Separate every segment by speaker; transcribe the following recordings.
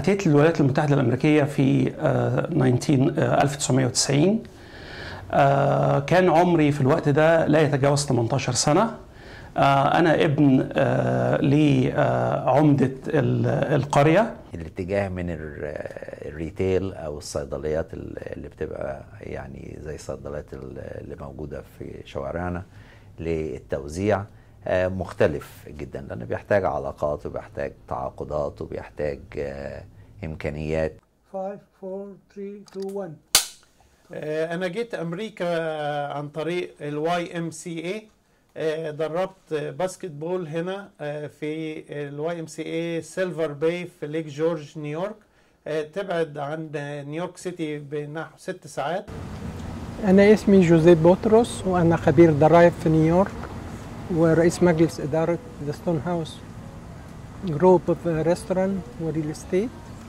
Speaker 1: أتيت للولايات المتحدة الأمريكية في 19 1990 كان عمري في الوقت ده لا يتجاوز 18 سنة أنا ابن لعمدة القرية
Speaker 2: الاتجاه من الريتيل او الصيدليات اللي بتبقى يعني زي الصيدليات اللي موجوده في شوارعنا للتوزيع مختلف جدا لانه بيحتاج علاقات وبيحتاج تعاقدات وبيحتاج امكانيات
Speaker 3: 5 4 3 2 1
Speaker 4: انا جيت امريكا عن طريق الواي ام سي اي دربت باسكت بول هنا في الواي ام سي اي سيلفر باي في ليك جورج نيويورك تبعد عن نيويورك سيتي بنحو ست ساعات
Speaker 5: أنا اسمي جوزيف بطرس وأنا خبير ضرائب في نيويورك ورئيس مجلس إدارة ذا ستون هاوس جروب اوف ريستوران وريل استيت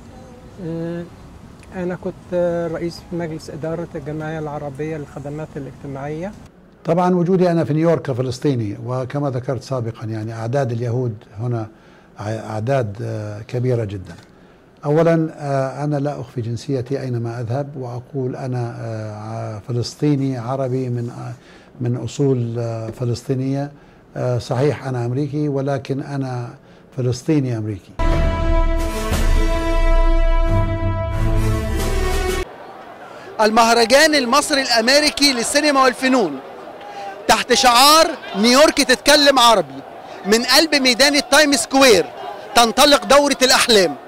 Speaker 5: أنا كنت رئيس مجلس إدارة الجمعية العربية للخدمات الاجتماعية
Speaker 3: طبعا وجودي انا في نيويورك كفلسطيني وكما ذكرت سابقا يعني اعداد اليهود هنا اعداد كبيره جدا. اولا انا لا اخفي جنسيتي اينما اذهب واقول انا فلسطيني عربي من من اصول فلسطينيه صحيح انا امريكي ولكن انا فلسطيني امريكي.
Speaker 6: المهرجان المصري الامريكي للسينما والفنون تحت شعار نيويورك تتكلم عربي من قلب ميدان التايم سكوير تنطلق دورة الأحلام